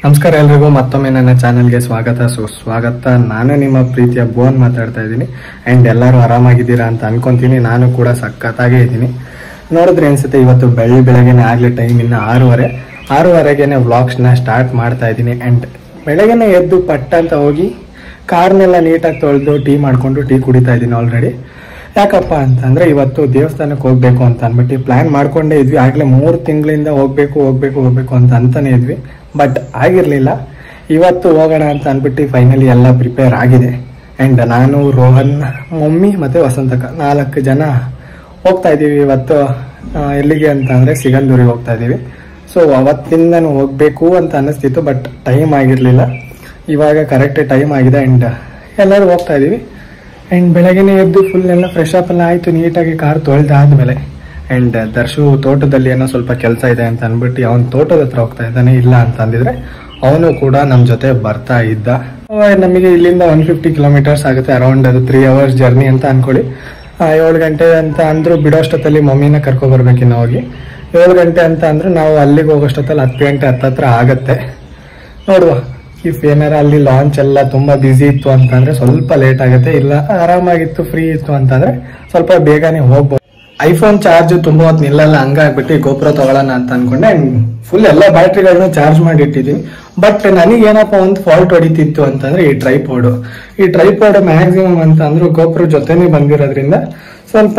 ನಮಸ್ಕಾರ ಎಲ್ರಿಗೂ ಮತ್ತೊಮ್ಮೆ ನನ್ನ ಚಾನೆಲ್ಗೆ ಸ್ವಾಗತ ಸುಸ್ವಾಗತ ನಾನು ನಿಮ್ಮ ಪ್ರೀತಿಯ ಬೋನ್ ಮಾತಾಡ್ತಾ ಇದ್ದೀನಿ ಆ್ಯಂಡ್ ಎಲ್ಲರೂ ಆರಾಮಾಗಿದ್ದೀರಾ ಅಂತ ಅನ್ಕೊಂತೀನಿ ನಾನು ಕೂಡ ಸಖತ್ತಾಗೇ ಇದ್ದೀನಿ ನೋಡಿದ್ರೆ ಅನ್ಸುತ್ತೆ ಇವತ್ತು ಬೆಳ್ಳಿ ಬೆಳಗ್ಗೆನೆ ಆಗಲಿ ಟೈಮ್ ಇನ್ನು ಆರೂವರೆ ಆರೂವರೆಗೇನೆ ವ್ಲಾಗ್ಸ್ನ ಸ್ಟಾರ್ಟ್ ಮಾಡ್ತಾ ಇದ್ದೀನಿ ಆ್ಯಂಡ್ ಬೆಳಗ್ಗೆನೆ ಎದ್ದು ಪಟ್ಟ ಅಂತ ಹೋಗಿ ಕಾರ್ನೆಲ್ಲ ನೀಟಾಗಿ ತೊಳೆದು ಟೀ ಮಾಡಿಕೊಂಡು ಟೀ ಕುಡಿತಾ ಇದ್ದೀನಿ ಆಲ್ರೆಡಿ ಯಾಕಪ್ಪ ಅಂತಂದ್ರೆ ಇವತ್ತು ದೇವಸ್ಥಾನಕ್ಕೆ ಹೋಗ್ಬೇಕು ಅಂತ ಅಂದ್ಬಿಟ್ಟು ಪ್ಲಾನ್ ಮಾಡ್ಕೊಂಡೇ ಇದ್ವಿ ಆಗ್ಲೇ ಮೂರು ತಿಂಗಳಿಂದ ಹೋಗ್ಬೇಕು ಹೋಗ್ಬೇಕು ಹೋಗ್ಬೇಕು ಅಂತ ಅಂತಾನೆ ಇದ್ವಿ ಬಟ್ ಆಗಿರ್ಲಿಲ್ಲ ಇವತ್ತು ಹೋಗೋಣ ಅಂತ ಅಂದ್ಬಿಟ್ಟು ಫೈನಲಿ ಎಲ್ಲ ಪ್ರಿಪೇರ್ ಆಗಿದೆ ಆ್ಯಂಡ್ ನಾನು ರೋಹನ್ ಮಮ್ಮಿ ಮತ್ತೆ ವಸಂತಕ ನಾಲ್ಕು ಜನ ಹೋಗ್ತಾ ಇದ್ದೀವಿ ಇವತ್ತು ಆ, ಎಲ್ಲಿಗೆ ಅಂತ ಅಂದ್ರೆ ಸಿಗಂದೂರಿಗೆ ಹೋಗ್ತಾ ಇದ್ದೀವಿ ಸೊ ಅವತ್ತಿಂದನೂ ಹೋಗ್ಬೇಕು ಅಂತ ಅನ್ನಿಸ್ತಿತ್ತು ಬಟ್ ಟೈಮ್ ಆಗಿರಲಿಲ್ಲ ಇವಾಗ ಕರೆಕ್ಟ್ ಟೈಮ್ ಆಗಿದೆ ಆ್ಯಂಡ್ ಎಲ್ಲರೂ ಹೋಗ್ತಾ ಇದ್ದೀವಿ ಆ್ಯಂಡ್ ಬೆಳಗ್ಗೆನೇ ಎದ್ದು ಫುಲ್ ಎಲ್ಲ ಫ್ರೆಶ್ ಅಪ್ ಎಲ್ಲ ಆಯಿತು ನೀಟಾಗಿ ಕಾರ್ ತೊಳೆದಾದ್ಮೇಲೆ ಆ್ಯಂಡ್ ದರ್ಶು ತೋಟದಲ್ಲಿ ಏನೋ ಸ್ವಲ್ಪ ಕೆಲಸ ಇದೆ ಅಂತ ಅಂದ್ಬಿಟ್ಟು ಅವನ ತೋಟದ ಹತ್ರ ಹೋಗ್ತಾ ಇದ್ದಾನೆ ಇಲ್ಲ ಅಂತ ಅಂದಿದ್ರೆ ಅವನು ಕೂಡ ನಮ್ಮ ಜೊತೆ ಬರ್ತಾ ಇದ್ದ ಅವ ನಮಗೆ ಇಲ್ಲಿಂದ ಒನ್ ಫಿಫ್ಟಿ ಕಿಲೋಮೀಟರ್ಸ್ ಆಗುತ್ತೆ ಅರೌಂಡ್ ಅದು ತ್ರೀ ಅವರ್ಸ್ ಜರ್ನಿ ಅಂತ ಅನ್ಕೊಳ್ಳಿ ಆ, ಏಳು ಗಂಟೆ ಅಂತ ಅಂದ್ರು ಬಿಡೋಷ್ಟೊತ್ತಲ್ಲಿ ಮಮ್ಮಿನ ಕರ್ಕೊ ಬರ್ಬೇಕಿನ್ನು ಹೋಗಿ ಏಳು ಗಂಟೆ ಅಂತ ಅಂದ್ರು ನಾವು ಅಲ್ಲಿಗೆ ಹೋಗೋಷ್ಟೊತ್ತಲ್ಲಿ ಹತ್ತು ಗಂಟೆ ಹತ್ತತ್ರ ಆಗತ್ತೆ ನೋಡುವ ಇಫ್ ಏನಾರ ಅಲ್ಲಿ ಲಾಂಚ್ ಎಲ್ಲ ತುಂಬಾ ಬ್ಯುಸಿ ಇತ್ತು ಅಂತಂದ್ರೆ ಸ್ವಲ್ಪ ಲೇಟ್ ಆಗುತ್ತೆ ಇಲ್ಲ ಆರಾಮಾಗಿತ್ತು ಫ್ರೀ ಇತ್ತು ಅಂತಂದ್ರೆ ಸ್ವಲ್ಪ ಬೇಗನೆ ಹೋಗ್ಬೋದು ಐಫೋನ್ ಚಾರ್ಜ್ ತುಂಬಾ ಹೊತ್ತು ನಿಲ್ಲಲ್ಲ ಹಂಗಾಗ್ಬಿಟ್ಟು ಈ ಗೋಪುರ ತಗೊಳ್ಳೋಣ ಅಂತ ಅನ್ಕೊಂಡೆ ಫುಲ್ ಎಲ್ಲ ಬ್ಯಾಟ್ರಿಗಳನ್ನ ಚಾರ್ಜ್ ಮಾಡಿ ಇಟ್ಟಿದ್ದೀನಿ ಬಟ್ ನನಗೇನಪ್ಪ ಒಂದು ಫಾಲ್ಟ್ ಹೊಡಿತಿತ್ತು ಅಂತಂದ್ರೆ ಈ ಟ್ರೈಪೋಡ್ ಈ ಟ್ರೈಪೋಡ್ ಮ್ಯಾಕ್ಸಿಮಮ್ ಅಂತ ಅಂದ್ರು ಗೋಪುರ ಜೊತೆನೇ ಬಂದಿರೋದ್ರಿಂದ ಸ್ವಲ್ಪ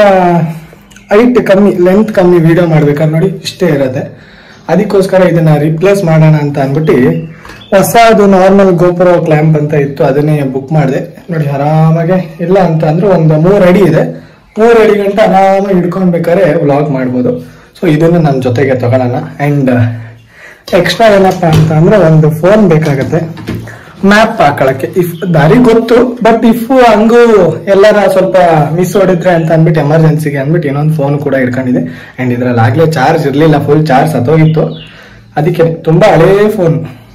ಹೈಟ್ ಕಮ್ಮಿ ಲೆಂತ್ ಕಮ್ಮಿ ವಿಡಿಯೋ ಮಾಡ್ಬೇಕಾದ್ರೆ ನೋಡಿ ಇಷ್ಟೇ ಇರುತ್ತೆ ಅದಕ್ಕೋಸ್ಕರ ಇದನ್ನ ರಿಪ್ಲೇಸ್ ಮಾಡೋಣ ಅಂತ ಅಂದ್ಬಿಟ್ಟು ಹೊಸದು ನಾರ್ಮಲ್ ಗೋಪುರ ಕ್ಲ್ಯಾಂಪ್ ಅಂತ ಇತ್ತು ಅದನ್ನೇ ಬುಕ್ ಮಾಡಿದೆ ನೋಡಿ ಆರಾಮಾಗೆ ಇಲ್ಲ ಅಂತ ಅಂದ್ರೆ ಒಂದು ಮೂರ್ ಅಡಿ ಇದೆ ಮೂರ್ ಅಡಿ ಗಂಟ ಆರಾಮಾಗಿ ಹಿಡ್ಕೊಂಡ್ಬೇಕಾದ್ರೆ ವ್ಲಾಗ್ ಮಾಡ್ಬೋದು ಸೊ ಇದನ್ನು ನನ್ನ ಜೊತೆಗೆ ತಗೊಳ್ಳೋಣ ಅಂಡ್ ಎಕ್ಸ್ಟ್ರಾ ಏನಪ್ಪಾ ಅಂತ ಅಂದ್ರೆ ಒಂದು ಫೋನ್ ಬೇಕಾಗತ್ತೆ ಮ್ಯಾಪ್ ಹಾಕೊಳಕ್ಕೆ ಇಫ್ ದಾರಿ ಗೊತ್ತು ಬಟ್ ಇಫ್ ಹಂಗೂ ಎಲ್ಲರ ಸ್ವಲ್ಪ ಮಿಸ್ ಹೊಡಿದ್ರೆ ಅಂತ ಅಂದ್ಬಿಟ್ಟು ಎಮರ್ಜೆನ್ಸಿಗೆ ಅಂದ್ಬಿಟ್ಟು ಇನ್ನೊಂದು ಫೋನ್ ಕೂಡ ಇಟ್ಕೊಂಡಿದೆ ಅಂಡ್ ಇದ್ರಲ್ಲಿ ಆಗ್ಲೇ ಚಾರ್ಜ್ ಇರ್ಲಿಲ್ಲ ಫುಲ್ ಚಾರ್ಜ್ ಸತ್ತೋಗಿತ್ತು ಅದಕ್ಕೆ ತುಂಬಾ ಹಳೇ ಫೋನ್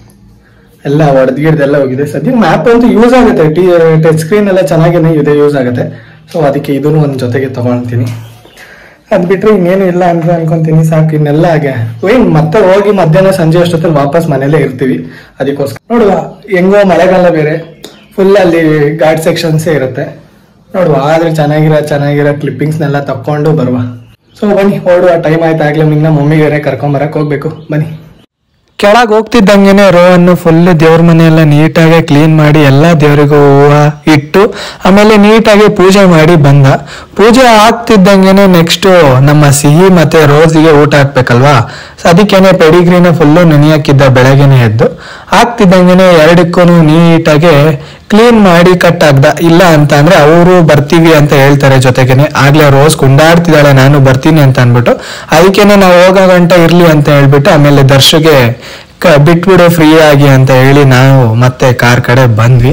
ಎಲ್ಲ ಹೊಡೆದ್ಗಿಡ್ದೆಲ್ಲ ಹೋಗಿದೆ ಸದ್ಯ ಮ್ಯಾಪ್ ಅಂತೂ ಯೂಸ್ ಆಗುತ್ತೆ ಟಿ ಟಚ್ ಸ್ಕ್ರೀನ್ ಎಲ್ಲ ಚೆನ್ನಾಗೇನೆ ಇದೆ ಯೂಸ್ ಆಗುತ್ತೆ ಸೊ ಅದಕ್ಕೆ ಇದನ್ನು ಒಂದು ಜೊತೆಗೆ ತಗೊಳ್ತೀನಿ ಅದ್ ಬಿಟ್ರೆ ಇನ್ನೇನು ಇಲ್ಲ ಅಂತ ಅನ್ಕೊಂತೀನಿ ಸಾಕು ಇನ್ನೆಲ್ಲ ಹಾಗೆ ಏನ್ ಮತ್ತೆ ಹೋಗಿ ಮಧ್ಯಾಹ್ನ ಸಂಜೆ ಅಷ್ಟೊತ್ತಲ್ಲಿ ವಾಪಸ್ ಮನೇಲೇ ಇರ್ತೀವಿ ಅದಕ್ಕೋಸ್ಕರ ನೋಡುವ ಹೆಂಗೋ ಮಳೆಗಾಲ ಬೇರೆ ಫುಲ್ ಅಲ್ಲಿ ಗಾಡ್ ಸೆಕ್ಷನ್ಸೇ ಇರುತ್ತೆ ನೋಡುವ ಆದ್ರೆ ಚೆನ್ನಾಗಿರೋ ಚೆನ್ನಾಗಿರೋ ಕ್ಲಿಪ್ಪಿಂಗ್ಸ್ನೆಲ್ಲ ತಕೊಂಡು ಬರುವ ಸೊ ಬನ್ನಿ ಓಡುವ ಟೈಮ್ ಆಯ್ತಾಗ್ಲೇ ನಿನ್ನ ಮಮ್ಮಿಗೆ ಕರ್ಕೊಂಬರಕ್ ಹೋಗ್ಬೇಕು ಬನ್ನಿ ಕೆಳಗೆ ಹೋಗ್ತಿದ್ದಂಗೆನೆ ರೋವನ್ನು ಫುಲ್ ದೇವ್ರ ಮನೆಯೆಲ್ಲ ನೀಟಾಗಿ ಕ್ಲೀನ್ ಮಾಡಿ ಎಲ್ಲ ದೇವರಿಗೂ ಹೂವು ಇಟ್ಟು ಆಮೇಲೆ ನೀಟಾಗಿ ಪೂಜೆ ಮಾಡಿ ಬಂದ ಪೂಜೆ ಆಗ್ತಿದ್ದಂಗೆನೆ ನೆಕ್ಸ್ಟ್ ನಮ್ಮ ಸಿಹಿ ಮತ್ತೆ ರೋಸಿಗೆ ಊಟ ಹಾಕ್ಬೇಕಲ್ವಾ ಸೊ ಅದಕ್ಕೇನೆ ಪೆಡಿಗ್ರಿನ ಫುಲ್ಲು ನೆನೆಯಾಕಿದ್ದ ಬೆಳಗ್ಗೆನೆ ಎದ್ದು ಆಗ್ತಿದ್ದಂಗೆನೆ ಎರಡಕ್ಕೂ ನೀಟಾಗಿ ಕ್ಲೀನ್ ಮಾಡಿ ಕಟ್ ಆಗ್ದ ಇಲ್ಲ ಅಂತ ಅಂದ್ರೆ ಅವರು ಬರ್ತೀವಿ ಅಂತ ಹೇಳ್ತಾರೆ ಜೊತೆಗೇನೆ ಆಗ್ಲೇ ರೋಸ್ ಕುಂಡಾಡ್ತಿದ್ದಾಳೆ ನಾನು ಬರ್ತೀನಿ ಅಂತ ಅನ್ಬಿಟ್ಟು ಅದಕ್ಕೇನೆ ನಾವು ಹೋಗೋ ಗಂಟ ಇರ್ಲಿ ಅಂತ ಹೇಳ್ಬಿಟ್ಟು ಆಮೇಲೆ ದರ್ಶಗೆ ಕ- ಬಿಟ್ಬಿಡು ಫ್ರೀ ಆಗಿ ಅಂತ ಹೇಳಿ ನಾವು ಮತ್ತೆ ಕಾರ್ ಕಡೆ ಬಂದ್ವಿ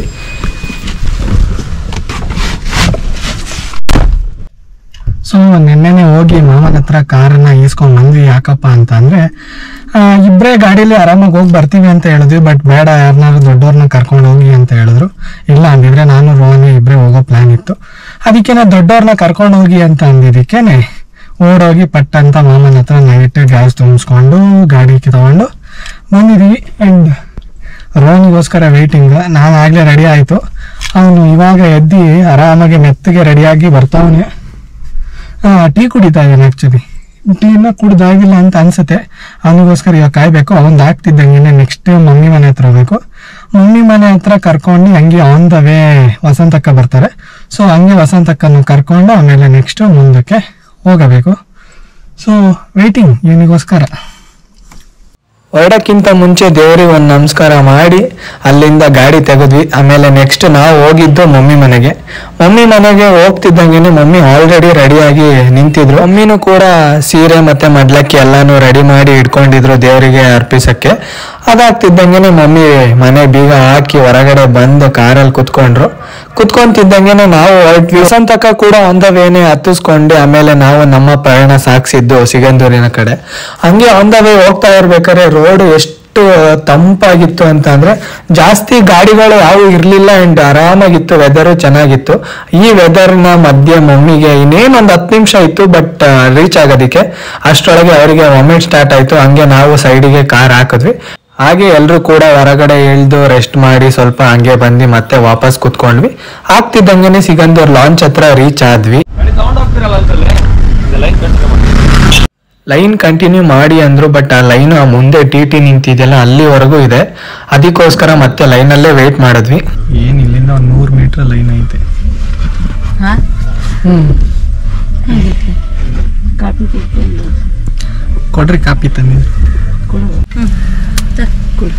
ಸೊ ನಿನ್ನೆನೆ ಹೋಗಿ ಮಾಮನ ಹತ್ರ ಕಾರನ್ನ ಈಸ್ಕೊಂಡ್ ಬಂದ್ವಿ ಯಾಕಪ್ಪ ಅಂತ ಅಂದ್ರೆ ಆ, ಇಬ್ರೇ ಗಾಡೀಲಿ ಆರಾಮಾಗಿ ಹೋಗಿ ಬರ್ತೀವಿ ಅಂತ ಹೇಳಿದ್ವಿ ಬಟ್ ಬೇಡ ಯಾರನ್ನಾರು ದೊಡ್ಡವ್ರನ್ನ ಕರ್ಕೊಂಡು ಹೋಗಿ ಅಂತ ಹೇಳಿದ್ರು ಇಲ್ಲ ಅಂದಿದ್ರೆ ನಾನು ರೋಹನ್ ಇಬ್ರೇ ಹೋಗೋ ಪ್ಲಾನ್ ಇತ್ತು ಅದಕ್ಕೆ ನಾ ದೊಡ್ಡವ್ರನ್ನ ಕರ್ಕೊಂಡು ಹೋಗಿ ಅಂತ ಅಂದಿದ್ದಕ್ಕೇನೆ ಓಡೋಗಿ ಪಟ್ಟ ಅಂತ ಮಾಮನ ಹತ್ರ ನೈಟ್ ಗ್ಯಾಸ್ ತುಂಬಿಸ್ಕೊಂಡು ಗಾಡಿ ತಗೊಂಡು ಬಂದಿದೀವಿ ಅಂಡ್ ರೋಹನ್ಗೋಸ್ಕರ ವೇಟಿಂಗ್ ನಾನು ಆಗ್ಲೇ ರೆಡಿ ಆಯ್ತು ಅವನು ಇವಾಗ ಎದ್ದಿ ಆರಾಮಾಗಿ ಮೆತ್ತಗೆ ರೆಡಿಯಾಗಿ ಬರ್ತಾವನೆ ಟೀ ಕುಡಿತಾ ಇದ್ದಾನೆ ಆಕ್ಚುಲಿ ಟೀನ ಕುಡ್ದಾಗಿಲ್ಲ ಅಂತ ಅನ್ಸುತ್ತೆ ಅವನಿಗೋಸ್ಕರ ಇವಾಗ ಕಾಯ್ಬೇಕು ಅವನ್ ಆಗ್ತಿದ್ದಂಗೆ ನೆಕ್ಸ್ಟ್ ಮಮ್ಮಿ ಮನೆ ಹತ್ರ ಹೋಗ್ಬೇಕು ಮಮ್ಮಿ ಮನೆ ಹತ್ರ ಕರ್ಕೊಂಡು ಹಂಗೆ ಆನ್ ದ ವೇ ವಸಂತಕ್ಕ ಬರ್ತಾರೆ ಸೊ ಹಂಗೆ ವಸಂತಕ್ಕನ್ನು ಕರ್ಕೊಂಡು ಆಮೇಲೆ ನೆಕ್ಸ್ಟ್ ಮುಂದಕ್ಕೆ ಹೋಗಬೇಕು ಸೊ ವೇಟಿಂಗ್ ಇವನಿಗೋಸ್ಕರ ಹೊರಡಕ್ಕಿಂತ ಮುಂಚೆ ದೇವರಿಗೆ ಒಂದು ನಮಸ್ಕಾರ ಮಾಡಿ ಅಲ್ಲಿಂದ ಗಾಡಿ ತೆಗೆದ್ವಿ ಆಮೇಲೆ ನೆಕ್ಸ್ಟ್ ನಾವು ಹೋಗಿದ್ದು ಮಮ್ಮಿ ಮನೆಗೆ ಮಮ್ಮಿ ಮನೆಗೆ ಹೋಗ್ತಿದ್ದಂಗೆನೆ ಮಮ್ಮಿ ಆಲ್ರೆಡಿ ರೆಡಿಯಾಗಿ ನಿಂತಿದ್ರು ಮಮ್ಮಿನೂ ಕೂಡ ಸೀರೆ ಮತ್ತೆ ಮಡ್ಲಕ್ಕಿ ಎಲ್ಲಾನು ರೆಡಿ ಮಾಡಿ ಇಟ್ಕೊಂಡಿದ್ರು ದೇವರಿಗೆ ಅರ್ಪಿಸಕ್ಕೆ ಅದಾಗ್ತಿದ್ದಂಗೆನೆ ಮಮ್ಮಿ ಮನೆ ಬೀಗ ಹಾಕಿ ಹೊರಗಡೆ ಬಂದು ಕಾರಲ್ಲಿ ಕುತ್ಕೊಂಡ್ರು ಕುತ್ಕೊಂತಿದ್ದಂಗೆನೆ ನಾವು ಹೊರಟ್ವಿ ವಸಂತಕ ಕೂಡ ಒಂದವೇನೆ ಹತ್ತಿಸ್ಕೊಂಡು ಆಮೇಲೆ ನಾವು ನಮ್ಮ ಪ್ರಯಾಣ ಸಾಗಿಸಿದ್ದು ಸಿಗಂದೂರಿನ ಕಡೆ ಹಂಗೆ ಆನ್ ದ ವೇ ಹೋಗ್ತಾ ಇರ್ಬೇಕಾದ್ರೆ ರೋಡ್ ಎಷ್ಟು ತಂಪಾಗಿತ್ತು ಅಂತ ಅಂದ್ರೆ ಜಾಸ್ತಿ ಗಾಡಿಗಳು ಯಾವ ಇರ್ಲಿಲ್ಲ ಅಂಡ್ ಆರಾಮಾಗಿತ್ತು ವೆದರ್ ಚೆನ್ನಾಗಿತ್ತು ಈ ವೆದರ್ನ ಮಧ್ಯೆ ಮಮ್ಮಿಗೆ ಇನ್ನೇನ್ ಒಂದ್ ಹತ್ತು ನಿಮಿಷ ಇತ್ತು ಬಟ್ ರೀಚ್ ಆಗೋದಿಕ್ಕೆ ಅಷ್ಟರೊಳಗೆ ಅವರಿಗೆ ಮೊಮೆಂಟ್ ಸ್ಟಾರ್ಟ್ ಆಯ್ತು ಹಂಗೆ ನಾವು ಸೈಡಿಗೆ ಕಾರ್ ಹಾಕಿದ್ವಿ ಹಾಗೆ ಎಲ್ಲರೂ ಕೂಡ ಹೊರಗಡೆ ಇಳ್ದು ರೆಸ್ಟ್ ಮಾಡಿ ಸ್ವಲ್ಪ ಹಂಗೆ ಬಂದು ಮತ್ತೆ ವಾಪಸ್ ಕುತ್ಕೊಂಡ್ವಿ ಆಗ್ತಿದ್ದಂಗೆನೆ ಸಿಗಂದೂರ್ ಲಾಂಚ್ ಹತ್ರ ರೀಚ್ ಆದ್ವಿ ಲೈನ್ ಕಂಟಿನ್ಯೂ ಮಾಡಿ ಅಂದ್ರು ಬಟ್ ಆ ಲೈನ್ ಮುಂದೆ ಟಿ ಟಿ ನಿಂತಿದೆಯಲ್ಲ ಅಲ್ಲಿವರೆಗೂ ಇದೆ ಅದಕ್ಕೋಸ್ಕರ ಮತ್ತೆ ಲೈನಲ್ಲೇ ವೇಟ್ ಮಾಡಿದ್ವಿ ಏನ್ ಇಲ್ಲಿಂದ ಒಂದು ನೂರು ಮೀಟರ್ ಲೈನ್ ಐತೆ ಹಾ ಹ್ಮ್ ಕಾಫಿ ಕುಡ್ಕೊಂಡು ಕೊಡ್ರಿ ಕಾಪಿ ತಂದಿದ್ರು ಕೊಡು ಹ್ಞೂ ಕೊಡು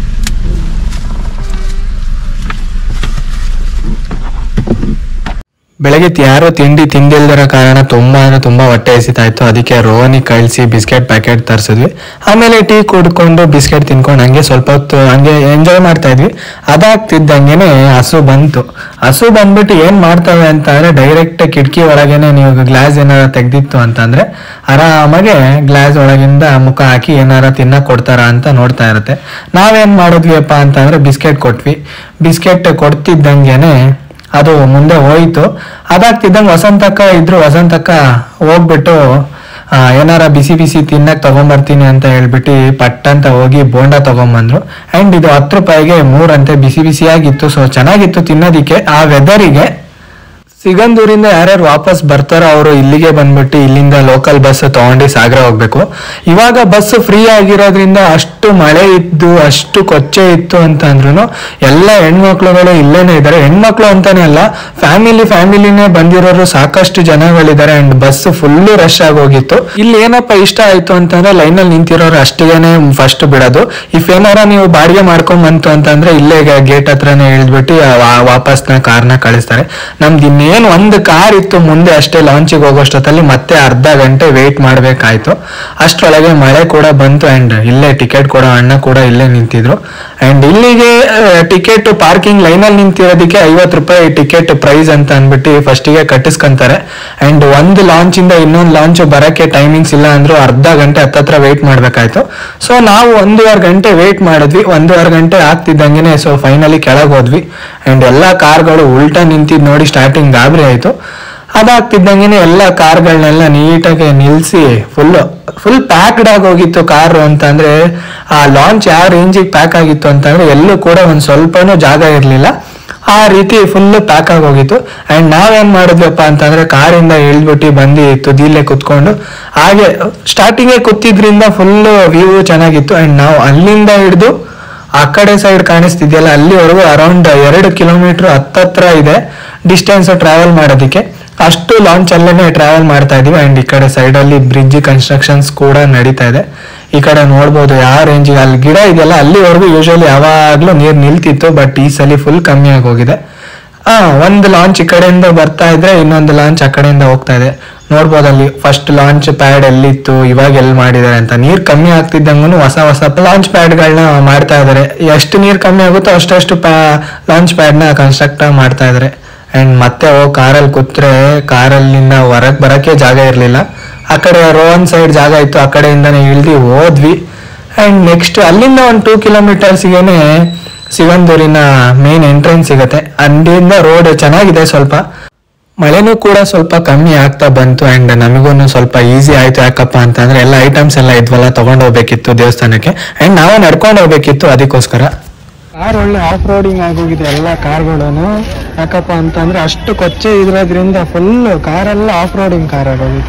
ಬೆಳಗ್ಗೆ ಯಾರೋ ತಿಂಡಿ ತಿಂದಿಲ್ದಿರೋ ಕಾರಣ ತುಂಬಾ ಅಂದ್ರೆ ತುಂಬಾ ಹೊಟ್ಟೆ ಹಸಿತಾ ಇತ್ತು ಅದಕ್ಕೆ ರೋನಿ ಕಳಿಸಿ ಬಿಸ್ಕೆಟ್ ಪ್ಯಾಕೆಟ್ ತರಿಸಿದ್ವಿ ಆಮೇಲೆ ಟೀ ಕುಡ್ಕೊಂಡು ಬಿಸ್ಕೆಟ್ ತಿನ್ಕೊಂಡು ಹಂಗೆ ಸ್ವಲ್ಪ ಹೊತ್ತು ಹಂಗೆ ಎಂಜಾಯ್ ಮಾಡ್ತಾ ಇದ್ವಿ ಅದಾಗ್ತಿದ್ದಂಗೆನೆ ಹಸು ಬಂತು ಹಸು ಬಂದ್ಬಿಟ್ಟು ಏನ್ ಮಾಡ್ತವೆ ಅಂತ ಅಂದ್ರೆ ಡೈರೆಕ್ಟ್ ಕಿಟಕಿ ಒಳಗೇನೆ ನೀವು ಗ್ಲಾಸ್ ಏನಾರ ತೆಗ್ದಿತ್ತು ಅಂತಂದ್ರೆ ಆರಾಮಾಗೆ ಗ್ಲಾಸ್ ಒಳಗಿಂದ ಮುಖ ಹಾಕಿ ಏನಾರ ತಿನ್ನಕ್ ಕೊಡ್ತಾರ ಅಂತ ನೋಡ್ತಾ ಇರುತ್ತೆ ನಾವೇನ್ ಮಾಡಿದ್ವಿಯಪ್ಪ ಅಂತಂದ್ರೆ ಬಿಸ್ಕೆಟ್ ಕೊಟ್ವಿ ಬಿಸ್ಕೆಟ್ ಕೊಡ್ತಿದ್ದಂಗೆನೆ ಅದು ಮುಂದೆ ಹೋಯ್ತು ಅದಾಗ್ತಿದ್ದಂಗೆ ವಸಂತಕ್ಕ ಇದ್ರು ವಸಂತಕ್ಕ ಹೋಗ್ಬಿಟ್ಟು ಆ, ಏನಾರ ಬಿಸಿ ಬಿಸಿ ತಿನ್ನಕ್ ತಗೊಂಬರ್ತೀನಿ ಅಂತ ಹೇಳ್ಬಿಟ್ಟು ಪಟ್ ಅಂತ ಹೋಗಿ ಬೋಂಡ ತಗೊಂಬಂದ್ರು ಅಂಡ್ ಇದು ಹತ್ತು ರೂಪಾಯಿಗೆ ಮೂರಂತೆ ಬಿಸಿ ಬಿಸಿಯಾಗಿತ್ತು ಸೊ ಚೆನ್ನಾಗಿತ್ತು ತಿನ್ನೋದಿಕ್ಕೆ ಆ ವೆದರಿಗೆ ಸಿಗಂದೂರಿಂದ ಯಾರ್ಯಾರು ವಾಪಸ್ ಬರ್ತಾರೋ ಅವರು ಇಲ್ಲಿಗೆ ಬಂದ್ಬಿಟ್ಟು ಇಲ್ಲಿಂದ ಲೋಕಲ್ ಬಸ್ ತಗೊಂಡು ಸಾಗರ ಹೋಗ್ಬೇಕು ಇವಾಗ ಬಸ್ ಫ್ರೀ ಆಗಿರೋದ್ರಿಂದ ಅಷ್ಟು ಮಳೆ ಇದ್ದು ಅಷ್ಟು ಕೊಚ್ಚೆ ಇತ್ತು ಅಂತ ಅಂದ್ರೂ ಎಲ್ಲ ಹೆಣ್ಮಕ್ಳುಗಳು ಇಲ್ಲೇನೆ ಇದ್ದಾರೆ ಹೆಣ್ಮಕ್ಳು ಅಂತಾನೆ ಅಲ್ಲ ಫ್ಯಾಮಿಲಿ ಫ್ಯಾಮಿಲಿನೇ ಬಂದಿರೋರು ಸಾಕಷ್ಟು ಜನಗಳಿದ್ದಾರೆ ಅಂಡ್ ಬಸ್ ಫುಲ್ಲು ರಶ್ ಆಗೋಗಿತ್ತು ಇಲ್ಲಿ ಏನಪ್ಪ ಇಷ್ಟ ಆಯ್ತು ಅಂತಂದ್ರೆ ಲೈನಲ್ಲಿ ನಿಂತಿರೋರು ಅಷ್ಟಿಗೆನೆ ಫಸ್ಟ್ ಬಿಡೋದು ಇಫ್ ಏನಾರ ನೀವು ಬಾಡಿಗೆ ಮಾಡ್ಕೊಂಡ್ ಬಂತು ಅಂತಂದ್ರೆ ಇಲ್ಲೇ ಗೇಟ್ ಹತ್ರನೇ ಇಳಿದ್ಬಿಟ್ಟು ವಾ- ವಾಪಸ್ನ ಕಾರ್ನ ಕಳಿಸ್ತಾರೆ ನಮ್ದು ಇನ್ನೇನು ಒಂದು ಕಾರ್ ಇತ್ತು ಮುಂದೆ ಅಷ್ಟೇ ಲಾಂಚಿಗೆ ಹೋಗೋಷ್ಟೊತ್ತಲ್ಲಿ ಮತ್ತೆ ಅರ್ಧ ಗಂಟೆ ವೇಟ್ ಮಾಡ್ಬೇಕಾಯ್ತು ಅಷ್ಟರೊಳಗೆ ಮಳೆ ಕೂಡ ಬಂತು ಅಂಡ್ ಇಲ್ಲೇ ಟಿಕೆಟ್ ಕೊಡೋ ಅಣ್ಣ ಕೂಡ ಇಲ್ಲೇ ನಿಂತಿದ್ರು ಅಂಡ್ ಇಲ್ಲಿಗೆ ಟಿಕೆಟ್ ಪಾರ್ಕಿಂಗ್ ಲೈನಲ್ಲಿ ನಿಂತಿರೋದಕ್ಕೆ ಐವತ್ತು ರೂಪಾಯಿ ಟಿಕೆಟ್ ಪ್ರೈಸ್ ಅಂತ ಅಂದ್ಬಿಟ್ಟು ಫಸ್ಟಿಗೆ ಕಟ್ಟಿಸ್ಕೊಂತಾರೆ ಅಂಡ್ ಒಂದು ಲಾಂಚ್ ಇಂದ ಇನ್ನೊಂದು ಲಾಂಚ್ ಬರಕ್ಕೆ ಟೈಮಿಂಗ್ಸ್ ಇಲ್ಲ ಅಂದ್ರೂ ಅರ್ಧ ಗಂಟೆ ಹತ್ತತ್ರ ವೇಟ್ ಮಾಡ್ಬೇಕಾಯ್ತು ಸೊ ನಾವು ಒಂದೂವರೆ ಗಂಟೆ ವೇಟ್ ಮಾಡಿದ್ವಿ ಒಂದೂವರೆ ಗಂಟೆ ಆಗ್ತಿದ್ದಂಗೆನೆ ಸೊ ಫೈನಲಿ ಕೆಳಗೆ ಹೋದ್ವಿ ಅಂಡ್ ಎಲ್ಲಾ ಕಾರ್ಗಳು ಉಲ್ಟಾ ನಿಂತಿದ್ ನೋಡಿ ಸ್ಟಾರ್ಟಿಂಗ್ ಗಾಬರಿ ಆಯ್ತು ಅದಾಗ್ತಿದ್ದಂಗೆನೆ ಎಲ್ಲ ಕಾರ್ಗಳನ್ನೆಲ್ಲ ನೀಟಾಗಿ ನಿಲ್ಸಿ ಫುಲ್ ಫುಲ್ ಪ್ಯಾಕ್ಡ್ ಆಗಿ ಹೋಗಿತ್ತು ಕಾರು ಅಂತ ಅಂದ್ರೆ ಆ ಲಾಂಚ್ ಯಾವ ರೇಂಜಿಗೆ ಪ್ಯಾಕ್ ಆಗಿತ್ತು ಅಂತಂದ್ರೆ ಎಲ್ಲೂ ಕೂಡ ಒಂದ್ ಸ್ವಲ್ಪನೂ ಜಾಗ ಇರ್ಲಿಲ್ಲ ಆ ರೀತಿ ಫುಲ್ ಪ್ಯಾಕ್ ಆಗಿ ಹೋಗಿತ್ತು ಅಂಡ್ ನಾವೇನ್ ಮಾಡಿದ್ವಪ್ಪ ಅಂತಂದ್ರೆ ಕಾರಿಂದ ಇಳ್ದ್ಬಿಟ್ಟು ಬಂದು ತುದಿಲೇ ಕುತ್ಕೊಂಡು ಹಾಗೆ ಸ್ಟಾರ್ಟಿಂಗೇ ಕೂತಿದ್ರಿಂದ ಫುಲ್ ವ್ಯೂ ಚೆನ್ನಾಗಿತ್ತು ಅಂಡ್ ನಾವು ಅಲ್ಲಿಂದ ಹಿಡಿದು ಆ ಕಡೆ ಸೈಡ್ ಕಾಣಿಸ್ತಿದೆಯಲ್ಲ ಅಲ್ಲಿವರೆಗೂ ಅರೌಂಡ್ ಎರಡು ಕಿಲೋಮೀಟರ್ ಹತ್ತತ್ರ ಇದೆ ಡಿಸ್ಟೆನ್ಸ್ ಟ್ರಾವೆಲ್ ಮಾಡೋದಕ್ಕೆ ಅಷ್ಟು ಲಾಂಚ್ ಅಲ್ಲೇ ಟ್ರಾವೆಲ್ ಮಾಡ್ತಾ ಇದೀವಿ ಅಂಡ್ ಈ ಕಡೆ ಸೈಡ್ ಅಲ್ಲಿ ಬ್ರಿಡ್ಜ್ ಕನ್ಸ್ಟ್ರಕ್ಷನ್ಸ್ ಕೂಡ ನಡೀತಾ ಇದೆ ಈ ಕಡೆ ನೋಡ್ಬೋದು ಯಾವ ರೇಂಜಿಗೆ ಅಲ್ಲಿ ಗಿಡ ಇದೆಯಲ್ಲ ಅಲ್ಲಿವರೆಗೂ ಯೂಶಲಿ ಯಾವಾಗ್ಲೂ ನೀರ್ ನಿಲ್ತಿತ್ತು ಬಟ್ ಈ ಸಲ ಫುಲ್ ಕಮ್ಮಿ ಆಗಿ ಹೋಗಿದೆ ಆ ಒಂದು ಲಾಂಚ್ ಈ ಕಡೆಯಿಂದ ಬರ್ತಾ ಇದ್ರೆ ಇನ್ನೊಂದು ಲಾಂಚ್ ಆ ಕಡೆಯಿಂದ ಹೋಗ್ತಾ ಇದೆ ನೋಡ್ಬೋದು ಅಲ್ಲಿ ಫಸ್ಟ್ ಲಾಂಚ್ ಪ್ಯಾಡ್ ಎಲ್ಲಿತ್ತು ಇವಾಗ ಎಲ್ಲಿ ಮಾಡಿದ್ದಾರೆ ಅಂತ ನೀರ್ ಕಮ್ಮಿ ಆಗ್ತಿದ್ದಂಗೂ ಹೊಸ ಹೊಸ ಲಾಂಚ್ ಪ್ಯಾಡ್ಗಳನ್ನ ಮಾಡ್ತಾ ಇದಾರೆ ಎಷ್ಟು ನೀರ್ ಕಮ್ಮಿ ಆಗುತ್ತೋ ಅಷ್ಟಷ್ಟು ಲಾಂಚ್ ಪ್ಯಾಡ್ ನ ಕನ್ಸ್ಟ್ರಕ್ಟ್ ಮಾಡ್ತಾ ಇದಾರೆ ಅಂಡ್ ಮತ್ತೆ ಹೋಗಿ ಕಾರಲ್ಲಿ ಕೂತ್ರೆ ಕಾರಲ್ಲಿಂದ ಹೊರಗ್ ಬರಕ್ಕೆ ಜಾಗ ಇರ್ಲಿಲ್ಲ ಆ ಕಡೆ ರೋನ್ ಸೈಡ್ ಜಾಗ ಇತ್ತು ಆ ಕಡೆಯಿಂದಾನೆ ಇಳ್ದಿ ಹೋದ್ವಿ ಅಂಡ್ ನೆಕ್ಸ್ಟ್ ಅಲ್ಲಿಂದ ಒಂದು ಟೂ ಕಿಲೋಮೀಟರ್ಸ್ಗೆನೆ ಸಿಗಂದೂರಿನ ಮೇನ್ ಎಂಟ್ರೆನ್ಸ್ ಸಿಗತ್ತೆ ಅಲ್ಲಿಂದ ರೋಡ್ ಚೆನ್ನಾಗಿದೆ ಸ್ವಲ್ಪ ಮಳೆನೂ ಕೂಡ ಸ್ವಲ್ಪ ಕಮ್ಮಿ ಆಗ್ತಾ ಬಂತು ಅಂಡ್ ನಮಗೂ ಸ್ವಲ್ಪ ಈಸಿ ಆಯ್ತು ಯಾಕಪ್ಪ ಅಂತಂದ್ರೆ ಎಲ್ಲ ಐಟಮ್ಸ್ ಎಲ್ಲ ಇದ್ವಲ್ಲ ತಗೊಂಡ್ ಹೋಗ್ಬೇಕಿತ್ತು ದೇವಸ್ಥಾನಕ್ಕೆ ಅಂಡ್ ನಾವು ನಡ್ಕೊಂಡು ಹೋಗ್ಬೇಕಿತ್ತು ಅದಕ್ಕೋಸ್ಕರ ಕಾರ್ ಒಳ್ಳೆ ಆಫ್ ರೋಡಿಂಗ್ ಆಗೋಗಿದೆ ಎಲ್ಲ ಕಾರ್ಗಳು ಯಾಕಪ್ಪ ಅಂತಂದ್ರೆ ಅಷ್ಟು ಕೊಚ್ಚೆ ಇರೋದ್ರಿಂದ ಫುಲ್ ಕಾರೆಲ್ಲ ಆಫ್ ರೋಡಿಂಗ್ ಕಾರ್ ಆಗೋಗಿದೆ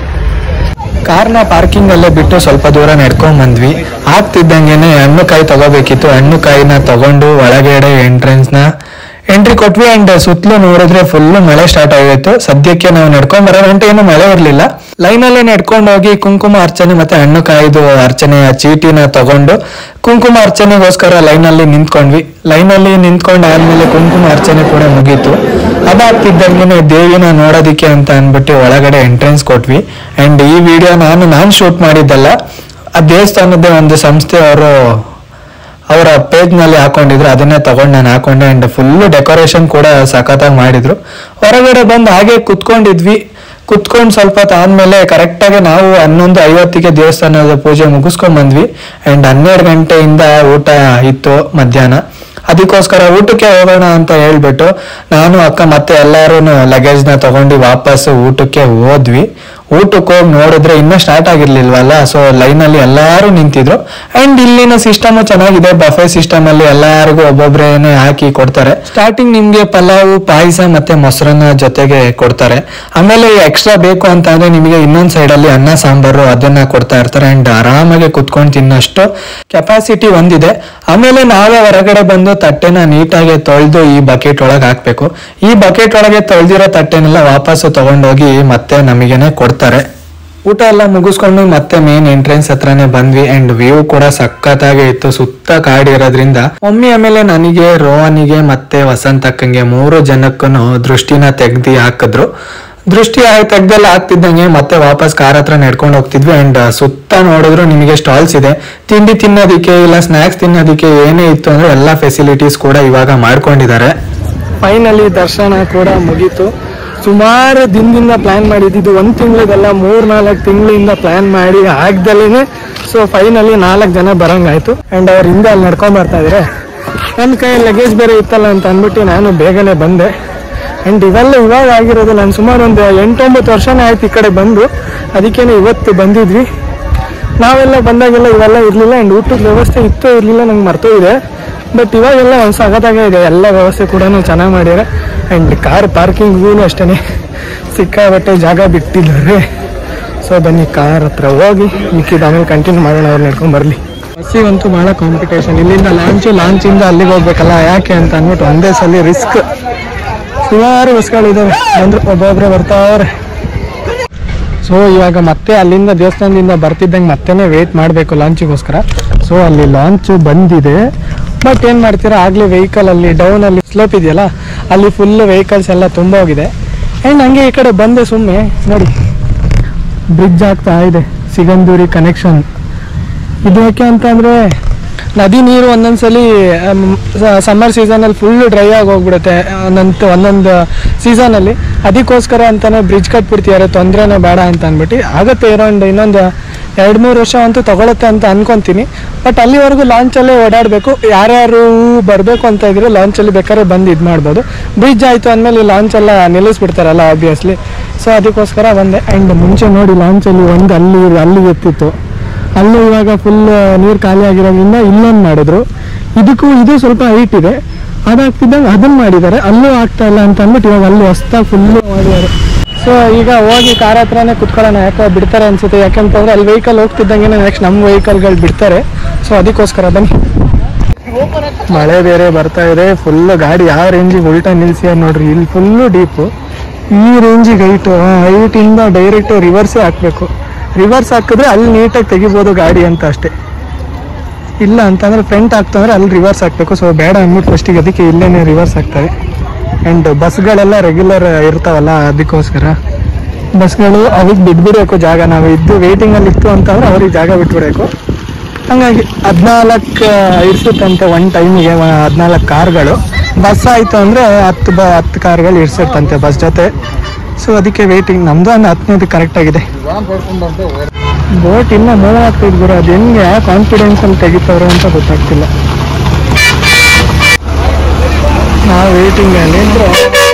ಕಾರ್ನ ಪಾರ್ಕಿಂಗ್ ಅಲ್ಲೇ ಬಿಟ್ಟು ಸ್ವಲ್ಪ ದೂರ ನಡ್ಕೊಂಡ್ ಬಂದ್ವಿ ಆಗ್ತಿದ್ದಂಗೆನೆ ಹಣ್ಣು ಕಾಯಿ ತಗೋಬೇಕಿತ್ತು ಹಣ್ಣು ಕಾಯಿನ ತಗೊಂಡು ಒಳಗಡೆ ಎಂಟ್ರೆನ್ಸ್ ನ ಎಂಟ್ರಿ ಕೊಟ್ವಿ ಅಂಡ್ ಸುತ್ತಲೂ ನೋಡಿದ್ರೆ ಫುಲ್ ಮಳೆ ಸ್ಟಾರ್ಟ್ ಆಗಿತ್ತು ಸದ್ಯಕ್ಕೆ ನಾವು ನಡ್ಕೊಂಡ್ ಬರೋ ಗಂಟೆ ಏನು ಮಳೆ ಇರ್ಲಿಲ್ಲ ಲೈನ್ ಅಲ್ಲೇ ನಡ್ಕೊಂಡು ಹೋಗಿ ಕುಂಕುಮ ಅರ್ಚನೆ ಮತ್ತೆ ಹಣ್ಣು ಕಾಯ್ದು ಅರ್ಚನೆಯ ಚೀಟಿನ ತಗೊಂಡು ಕುಂಕುಮ ಅರ್ಚನೆಗೋಸ್ಕರ ಲೈನ್ ಅಲ್ಲಿ ನಿಂತ್ಕೊಂಡ್ವಿ ಲೈನ್ ಅಲ್ಲಿ ನಿಂತ್ಕೊಂಡ್ ಆದ್ಮೇಲೆ ಕುಂಕುಮ ಅರ್ಚನೆ ಕೂಡ ಮುಗೀತು ಅದಾಗ್ತಿದ್ದಂಗೆ ದೇವಿನ ನೋಡೋದಿಕ್ಕೆ ಅಂತ ಅನ್ಬಿಟ್ಟು ಒಳಗಡೆ ಎಂಟ್ರೆನ್ಸ್ ಕೊಟ್ವಿ ಅಂಡ್ ಈ ವಿಡಿಯೋ ನಾನು ನಾನ್ ಶೂಟ್ ಮಾಡಿದ್ದಲ್ಲ ಆ ದೇವಸ್ಥಾನದ ಒಂದು ಸಂಸ್ಥೆ ಅವರು ಅವರ ಪೇಜ್ ನಲ್ಲಿ ಹಾಕೊಂಡಿದ್ರು ಅದನ್ನೇ ತಗೊಂಡು ನಾನು ಹಾಕೊಂಡೆ ಅಂಡ್ ಫುಲ್ ಡೆಕೋರೇಷನ್ ಕೂಡ ಸಖತ್ತಾಗಿ ಮಾಡಿದ್ರು ಹೊರಗಡೆ ಬಂದು ಹಾಗೆ ಕುತ್ಕೊಂಡಿದ್ವಿ ಕುತ್ಕೊಂಡು ಸ್ವಲ್ಪ ಹೊತ್ತು ಆದ್ಮೇಲೆ ಕರೆಕ್ಟ್ ಆಗಿ ನಾವು ಹನ್ನೊಂದು ಐವತ್ತಿಗೆ ದೇವಸ್ಥಾನದ ಪೂಜೆ ಮುಗಿಸ್ಕೊಂಡ್ ಬಂದ್ವಿ ಅಂಡ್ ಹನ್ನೆರಡು ಗಂಟೆಯಿಂದ ಊಟ ಇತ್ತು ಮಧ್ಯಾಹ್ನ ಅದಕ್ಕೋಸ್ಕರ ಊಟಕ್ಕೆ ಹೋಗೋಣ ಅಂತ ಹೇಳ್ಬಿಟ್ಟು ನಾನು ಅಕ್ಕ ಮತ್ತೆ ಎಲ್ಲಾರು ಲಗೇಜ್ ನ ತಗೊಂಡು ವಾಪಸ್ ಊಟಕ್ಕೆ ಹೋದ್ವಿ ಊಟಕ್ಕೆ ಹೋಗಿ ನೋಡಿದ್ರೆ ಇನ್ನೂ ಸ್ಟಾರ್ಟ್ ಆಗಿರ್ಲಿಲ್ವಲ್ಲ ಸೊ ಲೈನಲ್ಲಿ ಎಲ್ಲರೂ ನಿಂತಿದ್ರು ಅಂಡ್ ಇಲ್ಲಿನ ಸಿಸ್ಟಮ್ ಚೆನ್ನಾಗಿದೆ ಬಫೆ ಸಿಸ್ಟಮ್ ಅಲ್ಲಿ ಎಲ್ಲರಿಗೂ ಒಬ್ಬೊಬ್ರೇನೆ ಹಾಕಿ ಕೊಡ್ತಾರೆ ಸ್ಟಾರ್ಟಿಂಗ್ ನಿಮ್ಗೆ ಪಲಾವು ಪಾಯಸ ಮತ್ತೆ ಮೊಸರನ್ನ ಜೊತೆಗೆ ಕೊಡ್ತಾರೆ ಆಮೇಲೆ ಎಕ್ಸ್ಟ್ರಾ ಬೇಕು ಅಂತ ಅಂದ್ರೆ ನಿಮಗೆ ಇನ್ನೊಂದ್ ಸೈಡ್ ಅಲ್ಲಿ ಅನ್ನ ಸಾಂಬಾರು ಅದನ್ನ ಕೊಡ್ತಾ ಇರ್ತಾರೆ ಅಂಡ್ ಆರಾಮಾಗಿ ಕುತ್ಕೊಂಡು ತಿನ್ನಷ್ಟು ಕೆಪಾಸಿಟಿ ಒಂದಿದೆ ಆಮೇಲೆ ನಾವೇ ಹೊರಗಡೆ ಬಂದು ತಟ್ಟೆನ ನೀಟಾಗಿ ತೊಳೆದು ಈ ಬಕೆಟ್ ಒಳಗೆ ಹಾಕ್ಬೇಕು ಈ ಬಕೆಟ್ ಒಳಗೆ ತೊಳೆದಿರೋ ತಟ್ಟೆನೆಲ್ಲ ವಾಪಸ್ಸು ತಗೊಂಡೋಗಿ ಮತ್ತೆ ನಮಗೇನೆ ಕೊಡ್ತಾರೆ ಊಟ ಎಲ್ಲ ಮುಗಿಸ್ಕೊಂಡು ಮತ್ತೆ ಮೇನ್ ಎಂಟ್ರೆನ್ಸ್ ಹತ್ರನೇ ಬಂದ್ವಿ ಅಂಡ್ ವ್ಯೂ ಕೂಡ ಸಖತ್ತಾಗಿ ಇತ್ತು ಸುತ್ತ ಕಾಡಿರೋದ್ರಿಂದ ಒಮ್ಮೆ ಆಮೇಲೆ ನನಗೆ ರೋಹನಿಗೆ ಮತ್ತೆ ವಸಂತಕ್ಕಂಗೆ ಮೂರು ಜನಕ್ಕೂ ದೃಷ್ಟಿನ ತೆಗ್ದಿ ಹಾಕಿದ್ರು ದೃಷ್ಟಿ ಆಯ್ ತೆಗ್ದೆಲ್ಲ ಆಗ್ತಿದ್ದಂಗೆ ಮತ್ತೆ ವಾಪಸ್ ಕಾರ್ ಹತ್ರ ನಡ್ಕೊಂಡು ಹೋಗ್ತಿದ್ವಿ ಅಂಡ್ ಸುತ್ತ ನೋಡಿದ್ರು ನಿಮಗೆ ಸ್ಟಾಲ್ಸ್ ಇದೆ ತಿಂಡಿ ತಿನ್ನೋದಿಕ್ಕೆ ಇಲ್ಲ ಸ್ನಾಕ್ಸ್ ತಿನ್ನೋದಿಕ್ಕೆ ಏನೇ ಇತ್ತು ಅಂದ್ರೆ ಎಲ್ಲ ಫೆಸಿಲಿಟೀಸ್ ಕೂಡ ಇವಾಗ ಮಾಡ್ಕೊಂಡಿದ್ದಾರೆ ಫೈನಲಿ ದರ್ಶನ ಕೂಡ ಮುಗೀತು ಸುಮಾರು ದಿನದಿಂದ ಪ್ಲಾನ್ ಮಾಡಿದ್ದು ಒಂದು ತಿಂಗಳಿಗೆಲ್ಲ ಮೂರ್ ನಾಲ್ಕು ತಿಂಗಳಿಂದ ಪ್ಲಾನ್ ಮಾಡಿ ಆಗ್ದಲೇನೆ ಸೊ ಫೈನಲಿ ನಾಲ್ಕು ಜನ ಬರಂಗಾಯ್ತು ಅಂಡ್ ಅವ್ರ ಹಿಂದೆ ಅಲ್ಲಿ ನಡ್ಕೊಂಡ್ ಬರ್ತಾ ಇದ್ರೆ ನನ್ನ ಕೈ ಲಗೇಜ್ ಬೇರೆ ಇತ್ತಲ್ಲ ಅಂತ ಅಂದ್ಬಿಟ್ಟು ನಾನು ಬೇಗನೆ ಬಂದೆ ಅಂಡ್ ಇವೆಲ್ಲ ಇವಾಗ ಆಗಿರೋದು ನಾನು ಸುಮಾರು ಒಂದು ಎಂಟೊಂಬತ್ತು ವರ್ಷನೇ ಆಯ್ತು ಈ ಕಡೆ ಬಂದು ಅದಕ್ಕೇನೆ ಇವತ್ತು ಬಂದಿದ್ವಿ ನಾವೆಲ್ಲ ಬಂದಾಗೆಲ್ಲ ಇವೆಲ್ಲ ಇರಲಿಲ್ಲ ಆ್ಯಂಡ್ ಊಟದ ವ್ಯವಸ್ಥೆ ಇತ್ತು ಇರಲಿಲ್ಲ ನಂಗೆ ಮರ್ತೋಗಿದೆ ಬಟ್ ಇವಾಗೆಲ್ಲ ಒಂದು ಸಗದಾಗೆ ಇದೆ ಎಲ್ಲ ವ್ಯವಸ್ಥೆ ಕೂಡ ಚೆನ್ನಾಗಿ ಮಾಡ್ಯಾರ ಆ್ಯಂಡ್ ಕಾರ್ ಪಾರ್ಕಿಂಗ್ಗೂ ಅಷ್ಟೇ ಸಿಕ್ಕಾಬಟ್ಟೆ ಜಾಗ ಬಿಟ್ಟಿದ್ದಾರೆ ಸೊ ಬನ್ನಿ ಕಾರ್ ಹತ್ರ ಹೋಗಿ ಮಿಕ್ಕಿದ ಆಮೇಲೆ ಕಂಟಿನ್ಯೂ ಮಾಡೋಣ ಅವ್ರು ನಡ್ಕೊಂಡು ಬರಲಿ ಬಸ್ಸಿಗಂತೂ ಭಾಳ ಕಾಂಪಿಟೇಷನ್ ಇಲ್ಲಿಂದ ಲಾಂಚು ಲಾಂಚಿಂದ ಅಲ್ಲಿಗೆ ಹೋಗ್ಬೇಕಲ್ಲ ಯಾಕೆ ಅಂತ ಅಂದ್ಬಿಟ್ಟು ಒಂದೇ ಸಲ ರಿಸ್ಕ್ ಸುಮಾರು ಬಸ್ಗಳಿದ್ದಾವೆ ಅಂದ್ರೆ ಒಬ್ಬೊಬ್ಬರೇ ಬರ್ತಾವ್ರೆ ಸೊ ಇವಾಗ ಮತ್ತೆ ಅಲ್ಲಿಂದ ದೇವಸ್ಥಾನದಿಂದ ಬರ್ತಿದ್ದಂಗೆ ಮತ್ತೆನೇ ವೇಟ್ ಮಾಡಬೇಕು ಲಾಂಚಿಗೋಸ್ಕರ ಸೊ ಅಲ್ಲಿ ಲಾಂಚ್ ಬಂದಿದೆ ಬಟ್ ಏನು ಮಾಡ್ತೀರಾ ಆಗಲೇ ವೆಹಿಕಲ್ ಅಲ್ಲಿ ಡೌನ್ ಅಲ್ಲಿ ಸ್ಲೋಪ್ ಇದೆಯಲ್ಲ ಅಲ್ಲಿ ಫುಲ್ ವೆಹಿಕಲ್ಸ್ ಎಲ್ಲ ತುಂಬ ಹೋಗಿದೆ ಆ್ಯಂಡ್ ಹಂಗೆ ಈ ಕಡೆ ಬಂದೆ ಸುಮ್ಮನೆ ನೋಡಿ ಬ್ರಿಡ್ಜ್ ಆಗ್ತಾ ಇದೆ ಸಿಗಂದೂರಿ ಕನೆಕ್ಷನ್ ಇದು ಯಾಕೆ ಅಂತಂದ್ರೆ ನದಿ ನೀರು ಒಂದೊಂದ್ಸಲಿ ಸಮ್ಮರ್ ಸೀಸನಲ್ಲಿ ಫುಲ್ ಡ್ರೈ ಆಗಿ ಹೋಗ್ಬಿಡುತ್ತೆ ಒಂದೊಂದು ಒಂದೊಂದು ಸೀಸನಲ್ಲಿ ಅದಕ್ಕೋಸ್ಕರ ಅಂತಾನೆ ಬ್ರಿಡ್ಜ್ ಕಟ್ಬಿಡ್ತಿದ್ದಾರೆ ತೊಂದರೆನೇ ಬೇಡ ಅಂತ ಅಂದ್ಬಿಟ್ಟು ಆಗುತ್ತೆ ಅರೌಂಡ್ ಇನ್ನೊಂದು ಎರಡು ಮೂರು ವರ್ಷ ಅಂತೂ ತಗೊಳುತ್ತೆ ಅಂತ ಅನ್ಕೊಂತೀನಿ ಬಟ್ ಅಲ್ಲಿವರೆಗೂ ಲಾಂಚಲ್ಲೇ ಓಡಾಡಬೇಕು ಯಾರ್ಯಾರು ಬರಬೇಕು ಅಂತ ಇದ್ರೆ ಲಾಂಚಲ್ಲಿ ಬೇಕಾದ್ರೆ ಬಂದು ಇದು ಮಾಡ್ಬೋದು ಬ್ರಿಡ್ಜ್ ಆಯಿತು ಅಂದಮೇಲೆ ಲಾಂಚ್ ಎಲ್ಲ ನಿಲ್ಲಿಸ್ಬಿಡ್ತಾರಲ್ಲ ಆಬ್ವಿಯಸ್ಲಿ ಸೊ ಅದಕ್ಕೋಸ್ಕರ ಬಂದೆ ಆ್ಯಂಡ್ ಮುಂಚೆ ನೋಡಿ ಲಾಂಚಲ್ಲಿ ಒಂದು ಅಲ್ಲಿ ಅಲ್ಲಿ ಎತ್ತಿತ್ತು ಅಲ್ಲೂ ಇವಾಗ ಫುಲ್ ನೀರು ಖಾಲಿ ಆಗಿರೋದ್ರಿಂದ ಇಲ್ಲೊಂದು ಮಾಡಿದ್ರು ಇದಕ್ಕೂ ಇದು ಸ್ವಲ್ಪ ಹೈಟ್ ಇದೆ ಅದಾಗ್ತಿದ್ದಂಗೆ ಅದನ್ನ ಮಾಡಿದ್ದಾರೆ ಅಲ್ಲೂ ಆಗ್ತಾ ಇಲ್ಲ ಅಂತ ಅಂದ್ಬಿಟ್ಟು ಇವಾಗ ಅಲ್ಲಿ ಹೊಸ್ದಾಗಿ ಫುಲ್ಲು ಮಾಡಿದ್ದಾರೆ ಸೊ ಈಗ ಹೋಗಿ ಕಾರ್ ಹತ್ರನೇ ಕುತ್ಕೊಳ್ಳೋಣ ಯಾಕೆ ಬಿಡ್ತಾರೆ ಅನ್ಸುತ್ತೆ ಯಾಕಂತಂದ್ರೆ ಅಲ್ಲಿ ವೆಹಿಕಲ್ ಹೋಗ್ತಿದ್ದಂಗೆ ನೆಕ್ಸ್ಟ್ ನಮ್ಮ ವೆಹಿಕಲ್ಗಳು ಬಿಡ್ತಾರೆ ಸೊ ಅದಕ್ಕೋಸ್ಕರ ಬನ್ನಿ ಮಳೆ ಬೇರೆ ಬರ್ತಾ ಇದೆ ಫುಲ್ ಗಾಡಿ ಯಾವ ರೇಂಜಿಗೆ ಉಲ್ಟಾ ನಿಲ್ಸಿ ನೋಡ್ರಿ ಇಲ್ಲಿ ಫುಲ್ಲು ಡೀಪು ಈ ರೇಂಜಿಗೆ ಹೈಟು ಹೈಟಿಂದ ಡೈರೆಕ್ಟ್ ರಿವರ್ಸೇ ಹಾಕ್ಬೇಕು ರಿವರ್ಸ್ ಹಾಕಿದ್ರೆ ಅಲ್ಲಿ ನೀಟಾಗಿ ತೆಗಿಬೋದು ಗಾಡಿ ಅಂತ ಅಷ್ಟೇ ಇಲ್ಲ ಅಂತಂದ್ರೆ ಫ್ರಂಟ್ ಆಗ್ತಂದ್ರೆ ಅಲ್ಲಿ ರಿವರ್ಸ್ ಹಾಕ್ಬೇಕು ಸೊ ಬೇಡ ಅಂದ್ಬಿಟ್ಟು ಫಸ್ಟಿಗೆ ಅದಕ್ಕೆ ಇಲ್ಲೇನೆ ರಿವರ್ಸ್ ಆಗ್ತವೆ ಆ್ಯಂಡ್ ಬಸ್ಗಳೆಲ್ಲ ರೆಗ್ಯುಲರ್ ಇರ್ತಾವಲ್ಲ ಅದಕ್ಕೋಸ್ಕರ ಬಸ್ಗಳು ಅದಕ್ಕೆ ಬಿಟ್ಬಿಡ್ಬೇಕು ಜಾಗ ನಾವು ಇದ್ದು ವೇಟಿಂಗಲ್ಲಿ ಇತ್ತು ಅಂತಂದ್ರೆ ಅವ್ರಿಗೆ ಜಾಗ ಬಿಟ್ಬಿಡ್ಬೇಕು ಹಂಗಾಗಿ ಹದಿನಾಲ್ಕು ಇರ್ಸುತ್ತಂತೆ ಒನ್ ಟೈಮಿಗೆ ಹದಿನಾಲ್ಕು ಕಾರ್ಗಳು ಬಸ್ ಆಯಿತು ಅಂದರೆ ಹತ್ತು ಬ ಹತ್ತು ಕಾರ್ಗಳು ಇರ್ಸುತ್ತಂತೆ ಬಸ್ ಜೊತೆ ಸೊ ಅದಕ್ಕೆ ವೇಟಿಂಗ್ ನಮ್ದು ಒಂದು ಹತ್ತನೇದು ಕರೆಕ್ಟ್ ಆಗಿದೆ ಬೋಟ್ ಇನ್ನೂ ಮೂವ್ ಆಗ್ತಿದ್ ಗುರು ಅದು ಹೆಂಗೆ ಕಾನ್ಫಿಡೆನ್ಸ್ ಅಲ್ಲಿ ತೆಗಿತವ್ರೆ ಅಂತ ಗೊತ್ತಾಗ್ತಿಲ್ಲ ನಾವು ವೇಟಿಂಗ್ ಅಲ್ಲಿ ಇದ್ರೆ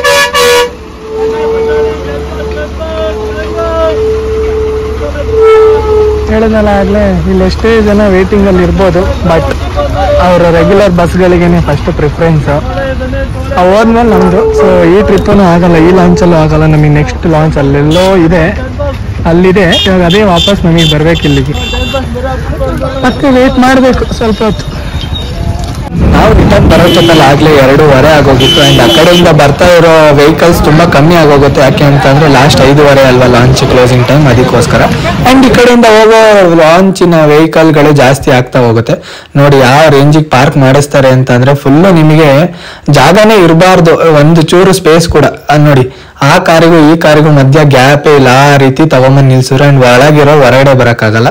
ಹೇಳಿದ್ನಲ್ಲ ಆಗ್ಲೇ ಇಲ್ಲಿ ಎಷ್ಟೇ ಜನ ವೇಟಿಂಗ್ ಅಲ್ಲಿ ಇರ್ಬೋದು ಬಟ್ ಅವರ ರೆಗ್ಯುಲರ್ ಬಸ್ಗಳಿಗೇನೆ ಫಸ್ಟ್ ಪ್ರಿಫರೆನ್ಸ್ ಹೋದ್ಮೇಲೆ ನಮ್ದು ಸೊ ಈ ಟ್ರಿಪ್ಪನು ಆಗಲ್ಲ ಈ ಲಾಂಚಲ್ಲೂ ಆಗಲ್ಲ ನಮಗೆ ನೆಕ್ಸ್ಟ್ ಲಾಂಚ್ ಅಲ್ಲೆಲ್ಲೋ ಇದೆ ಅಲ್ಲಿದೆ ಇವಾಗ ಅದೇ ವಾಪಸ್ ನಮಗೆ ಬರ್ಬೇಕು ಇಲ್ಲಿಗೆ ಮತ್ತೆ ವೇಟ್ ಮಾಡಬೇಕು ಸ್ವಲ್ಪ ಹೊತ್ತು ನಾವು ರಿಟರ್ನ್ ಬರೋಷ್ಟೊತ್ತಲ್ಲಿ ಆಗ್ಲೇ ಎರಡೂವರೆ ಆಗೋಗಿತ್ತು ಅಂಡ್ ಆ ಕಡೆಯಿಂದ ಬರ್ತಾ ಇರೋ ವೆಹಿಕಲ್ಸ್ ತುಂಬಾ ಕಮ್ಮಿ ಆಗೋಗುತ್ತೆ ಯಾಕೆ ಅಂತಂದ್ರೆ ಲಾಸ್ಟ್ ಐದೂವರೆ ಅಲ್ವಾ ಲಾಂಚ್ ಕ್ಲೋಸಿಂಗ್ ಟೈಮ್ ಅದಕ್ಕೋಸ್ಕರ ಅಂಡ್ ಈ ಕಡೆಯಿಂದ ಹೋಗೋ ಲಾಂಚಿನ ವೆಹಿಕಲ್ಗಳು ಜಾಸ್ತಿ ಆಗ್ತಾ ಹೋಗುತ್ತೆ ನೋಡಿ ಯಾವ ರೇಂಜಿಗೆ ಪಾರ್ಕ್ ಮಾಡಿಸ್ತಾರೆ ಅಂತಂದ್ರೆ ಫುಲ್ಲು ನಿಮಗೆ ಜಾಗನೇ ಇರಬಾರ್ದು ಒಂದು ಚೂರು ಸ್ಪೇಸ್ ಕೂಡ ಅದ್ ನೋಡಿ ಆ ಕಾರಿಗೂ ಈ ಕಾರಿಗೂ ಮಧ್ಯ ಗ್ಯಾಪೇ ಇಲ್ಲ ಆ ರೀತಿ ತಗೊಂಬಂದು ನಿಲ್ಸಿದ್ರೆ ಅಂಡ್ ಒಳಗಿರೋ ಹೊರಗಡೆ ಬರೋಕ್ಕಾಗಲ್ಲ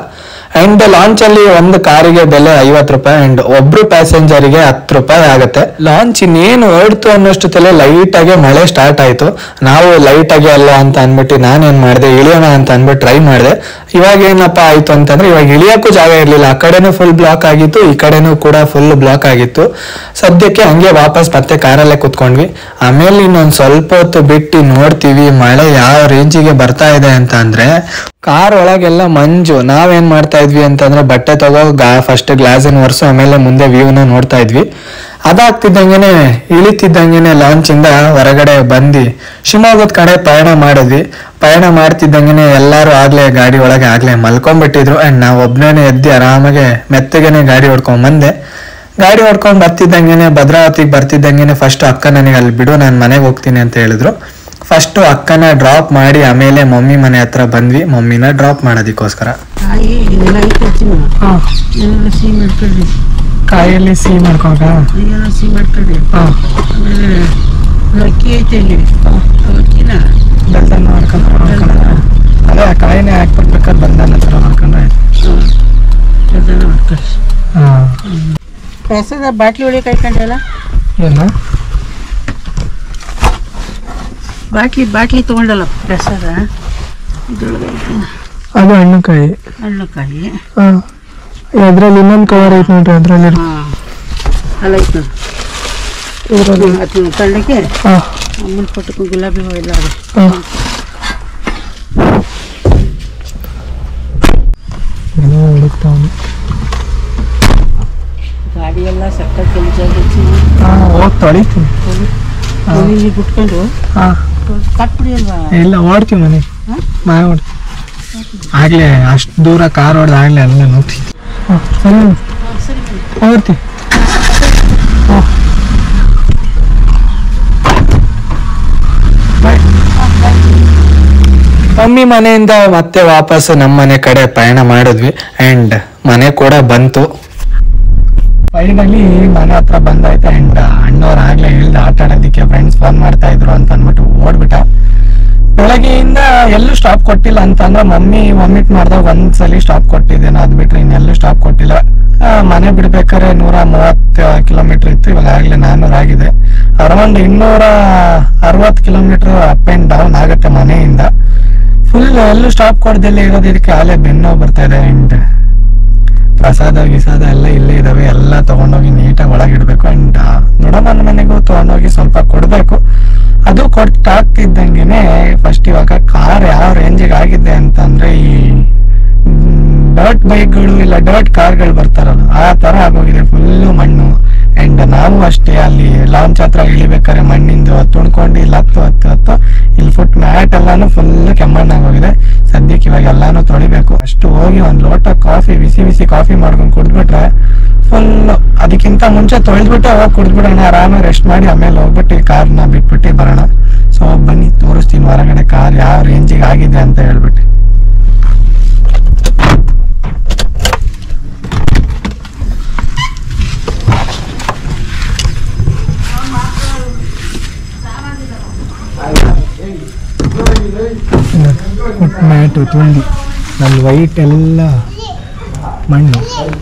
ಅಂಡ್ ಲಾಂಚ್ ಅಲ್ಲಿ ಒಂದು ಕಾರಿಗೆ ಬೆಲೆ ಐವತ್ತು ರೂಪಾಯಿ ಅಂಡ್ ಒಬ್ರು ಪ್ಯಾಸೆಂಜರಿಗೆ ಹತ್ತು ರೂಪಾಯಿ ಆಗುತ್ತೆ ಲಾಂಚ್ ಇನ್ನೇನು ಹೊರಡ್ತು ಅನ್ನೋಷ್ಟೊತ್ತಲ್ಲೇ ಲೈಟ್ ಆಗಿ ಮಳೆ ಸ್ಟಾರ್ಟ್ ಆಯ್ತು ನಾವು ಲೈಟ್ ಆಗಿ ಅಲ್ಲ ಅಂತ ಅನ್ಬಿಟ್ಟು ನಾನೇನ್ ಮಾಡಿದೆ ಇಳಿಯೋಣ ಅಂತ ಅನ್ಬಿಟ್ಟು ಟ್ರೈ ಮಾಡಿದೆ ಇವಾಗ ಏನಪ್ಪಾ ಆಯ್ತು ಅಂತಂದ್ರೆ ಇವಾಗ ಇಳಿಯಕ್ಕೂ ಜಾಗ ಇರ್ಲಿಲ್ಲ ಆ ಕಡೆನೂ ಫುಲ್ ಬ್ಲಾಕ್ ಆಗಿತ್ತು ಈ ಕಡೆನೂ ಕೂಡ ಫುಲ್ ಬ್ಲಾಕ್ ಆಗಿತ್ತು ಸದ್ಯಕ್ಕೆ ಹಂಗೆ ವಾಪಸ್ ಮತ್ತೆ ಕಾರಲ್ಲೇ ಕುತ್ಕೊಂಡ್ವಿ ಆಮೇಲೆ ಇನ್ನೊಂದ್ ಸ್ವಲ್ಪ ಹೊತ್ತು ಬಿಟ್ಟು ನೋಡ್ತೀವಿ ಮಳೆ ಯಾವ ರೇಂಜಿಗೆ ಬರ್ತಾ ಇದೆ ಅಂತ ಅಂದ್ರೆ ಕಾರ್ ಒಳಗೆಲ್ಲ ಮಂಜು ನಾವೇನ್ ಮಾಡ್ತಾ ಇದ್ವಿ ಅಂತಂದ್ರೆ ಬಟ್ಟೆ ತಗೋ ಗಾ ಫಸ್ಟ್ ಗ್ಲಾಸಿನ ಒರ್ಸು ಆಮೇಲೆ ಮುಂದೆ ವ್ಯೂನ ನೋಡ್ತಾ ಇದ್ವಿ ಅದಾಗ್ತಿದ್ದಂಗೆನೆ ಇಳಿತಿದ್ದಂಗೆನೆ ಲಾಂಚ್ ಇಂದ ಹೊರಗಡೆ ಬಂದು ಶಿವಮೊಗ್ಗದ ಕಡೆ ಪಯಣ ಮಾಡಿದ್ವಿ ಪಯಣ ಮಾಡ್ತಿದ್ದಂಗೆನೆ ಎಲ್ಲಾರು ಆಗ್ಲೇ ಗಾಡಿ ಒಳಗೆ ಆಗ್ಲೇ ಮಲ್ಕೊಂಡ್ಬಿಟ್ಟಿದ್ರು ಅಂಡ್ ನಾವ್ ಒಬ್ನೇನೆ ಎದ್ದು ಆರಾಮಾಗೆ ಮೆತ್ತಗೆನೆ ಗಾಡಿ ಹೊಡ್ಕೊಂಡ್ ಬಂದೆ ಗಾಡಿ ಹೊಡ್ಕೊಂಡ್ ಬರ್ತಿದ್ದಂಗೆನೆ ಭದ್ರಾವತಿಗೆ ಬರ್ತಿದ್ದಂಗೆನೆ ಫಸ್ಟ್ ಅಕ್ಕ ನನಗೆ ಅಲ್ಲಿ ಬಿಡು ನಾನು ಮನೆಗೆ ಹೋಗ್ತೀನಿ ಅಂತ ಹೇಳಿದ್ರು ಫಸ್ಟ್ ಅಕ್ಕನ ಡ್ರಾಪ್ ಮಾಡಿ ಆಮೇಲೆ ಮಮ್ಮಿ ಮನೆ ಹತ್ರ ಬಂದ್ವಿ ಮಮ್ಮಿನ ಡ್ರಾಪ್ ಮಾಡೋದಕ್ಕೋಸ್ಕರ ಕಾಯಿ ಇದೆಲ್ಲ ಐತೆ ಚಿನ್ನ ಇದೆಲ್ಲ ಸಿಹಿ ಮಾಡ್ಕೊಳ್ರಿ ಕಾಯಲ್ಲಿ ಸಿಹಿ ಮಾಡ್ಕೊಂಡ ಇದೆಲ್ಲ ಸಿಹಿ ಮಾಡ್ಕೊಳ್ರಿ ಆಮೇಲೆ ಅಕ್ಕಿ ಐತೆ ಇಲ್ಲಿ ಅಕ್ಕಿನ ಬೆಲ್ದನ್ನ ಮಾಡ್ಕೊಂಡು ಅದೇ ಕಾಯಿನೇ ಹಾಕ್ಬಿಡ್ಬೇಕಾದ್ರೆ ಬಂದನ್ನ ಹತ್ರ ಮಾಡ್ಕೊಂಡ್ರೆ ಆಯ್ತು ಅದೆಲ್ಲ ಮಾಡ್ಕೊಳ್ಳಿ ಹಾಂ ಪ್ರಸಾದ ಬಾಟ್ಲಿ ಒಳಗೆ ಕಾಯ್ಕೊಂಡಲ್ಲ ಏನು ಬಾಟ್ಲಿ ಬಾಟ್ಲಿ ತೊಗೊಂಡಲ್ಲ ಪ್ರಸಾದ ಇದ್ರೊಳಗೆ ಐತೆ ಅದು ಹಣ್ಣುಕಾಯಿ ಹಣ್ಣುಕಾಯಿ ಹಾಂ ಅದ್ರಲ್ಲಿ ಇನ್ನೊಂದು ಕವರ್ ಐತೆ ನೋಡ್ರಿ ಅದ್ರಲ್ಲಿ ಹಾಂ ಅಲ್ಲ ಐತೆ ಇದ್ರಲ್ಲಿ ಅದು ತಣ್ಣಗೆ ಹಾಂ ಅಮ್ಮನ ಪಟ್ಟಕ್ಕೂ ಗುಲಾಬಿ ಹೂವು ಎಲ್ಲ ಅವೆ ಹಾಂ ಏನೋ ಹುಡುಕ್ತಾವನು ಗಾಡಿ ಎಲ್ಲ ಸಕ್ಕ ಕೆಲಸ ಆಗೈತಿ ಹಾಂ ಹೋಗಿ ತೊಳಿತೀನಿ ಮನೇಲಿ ಬಿಟ್ಕೊಂಡು ಹಾಂ ಕಟ್ಬಿಡಿ ಅಲ್ವಾ ಇಲ್ಲ ಓಡ್ತೀವಿ ಮನೆ ಹಾಂ? ಮನೆ ಓಡ್ ಆಗ್ಲೇ ಅಷ್ಟು ದೂರ ಕಾರ್ ಹೊಡೆದು ಆಗ್ಲೇ ಅಲ್ಲೇ ನೋಡ್ತೀವಿ ಹಾಂ ಸರಿ ಸರಿ ಓಡ್ತೀವಿ ಮಮ್ಮಿ ಮನೆಯಿಂದ ಮತ್ತೆ ವಾಪಸ್ ನಮ್ಮ ಮನೆ ಕಡೆ ಪಯಣ ಮಾಡಿದ್ವಿ ಅಂಡ್ ಮನೆ ಕೂಡ ಬಂತು ಫೈನಲಿ ಮನೆ ಹತ್ರ ಬಂದಾಯ್ತು ಅಂಡ್ ಅಣ್ಣವ್ರು ಆಗ್ಲೇ ಹೇಳ್ದ ಆಟ ಆಡೋದಕ್ಕೆ ಫ್ರೆಂಡ್ಸ್ ಫೋನ್ ಮಾಡ್ತಾ ಇದ್ರು ಅಂತ ಅಂದ್ಬಿಟ್ಟು ಓಡ್ಬಿಟ್ಟ ಬೆಳಗ್ಗೆಯಿಂದ ಎಲ್ಲೂ ಸ್ಟಾಪ್ ಕೊಟ್ಟಿಲ್ಲ ಅಂತಂದ್ರೆ ಮಮ್ಮಿ ವಾಮಿಟ್ ಮಾಡ್ದಾಗ ಒಂದ್ಸಲಿ ಸ್ಟಾಪ್ ಕೊಟ್ಟಿದ್ದೇನೆ ಅದ್ ಬಿಟ್ರೆ ಇನ್ನೆಲ್ಲೂ ಸ್ಟಾಪ್ ಕೊಟ್ಟಿಲ್ಲ ಆ, ಮನೆ ಬಿಡ್ಬೇಕಾದ್ರೆ ನೂರ ಮೂವತ್ತು ಕಿಲೋಮೀಟರ್ ಇತ್ತು ಇವಾಗ ಆಗ್ಲೇ ನಾನ್ನೂರ ಆಗಿದೆ ಅರೌಂಡ್ ಇನ್ನೂರ ಅರವತ್ತು ಕಿಲೋಮೀಟರ್ ಅಪ್ ಅಂಡ್ ಡೌನ್ ಆಗುತ್ತೆ ಮನೆಯಿಂದ ಫುಲ್ ಎಲ್ಲೂ ಸ್ಟಾಪ್ ಕೊಡ್ದಲ್ಲೇ ಇರೋದಕ್ಕೆ ಆಲೇ ಬೆನ್ನೋ ಬರ್ತಾ ಇದೆ ಅಂಡ್ ಪ್ರಸಾದ ಗಿಸಾದ ಎಲ್ಲ ಇಲ್ಲೇ ಇದಾವೆ ಎಲ್ಲ ತಗೊಂಡೋಗಿ ನೀಟಾಗಿ ಒಳಗಿಡ್ಬೇಕು ಅಂಡ್ ನೋಡೋಣ ಮನೆಗೂ ತಗೊಂಡೋಗಿ ಸ್ವಲ್ಪ ಕೊಡ್ಬೇಕು ಅದು ಕೊಟ್ಟಾಗ್ತಿದ್ದಂಗೆನೆ ಫಸ್ಟ್ ಇವಾಗ ಕಾರ್ ಯಾವ ರೇಂಜಿಗೆ ಆಗಿದೆ ಅಂತಂದ್ರೆ ಈ ಡರ್ಟ್ ಬೈಕ್ಗಳು ಇಲ್ಲ ಡರ್ಟ್ ಕಾರ್ಗಳು ಬರ್ತಾರಲ್ಲ ಆ ತರ ಆಗೋಗಿದೆ ಫುಲ್ಲು ಮಣ್ಣು ಅಂಡ್ ನಾವು ಅಷ್ಟೇ ಅಲ್ಲಿ ಲಾಂಚ್ ಹತ್ರ ಇಳಿಬೇಕಾದ್ರೆ ಮಣ್ಣಿಂದು ತುಣ್ಕೊಂಡು ಇಲ್ಲಿ ಹತ್ತು ಹತ್ತು ಹತ್ತು ಇಲ್ಲಿ ಫುಟ್ ಮ್ಯಾಟ್ ಎಲ್ಲಾನು ಫುಲ್ ಕೆಮ್ಮಣ್ಣಾಗೋಗಿದೆ ಸದ್ಯಕ್ಕೆ ಇವಾಗ ಎಲ್ಲಾನು ತೊಳಿಬೇಕು ಅಷ್ಟು ಹೋಗಿ ಒಂದ್ ಲೋಟ ಕಾಫಿ ಬಿಸಿ ಬಿಸಿ ಕಾಫಿ ಮಾಡ್ಕೊಂಡು ಕುಡಿದ್ಬಿಟ್ರೆ ಫುಲ್ ಅದಕ್ಕಿಂತ ಮುಂಚೆ ತೊಳೆದ್ಬಿಟ್ಟು ಅವಾಗ ಕುಡಿದ್ಬಿಡೋಣ ಆರಾಮಾಗಿ ರೆಸ್ಟ್ ಮಾಡಿ ಆಮೇಲೆ ಹೋಗ್ಬಿಟ್ಟು ಕಾರ್ನ ಬಿಟ್ಬಿಟ್ಟು ಬರೋಣ ಸೊ ಬನ್ನಿ ತೋರಿಸ್ತೀನಿ ಹೊರಗಡೆ ಕಾರ್ ಯಾವ ರೇಂಜಿಗೆ ಆಗಿದೆ ಅಂತ ಹೇಳ್ಬಿಟ್ಟು ಮ್ಯಾಟು ತುಂಬಿ ನನ್ನ ವೈಟ್ ಎಲ್ಲ ಮಣ್ಣು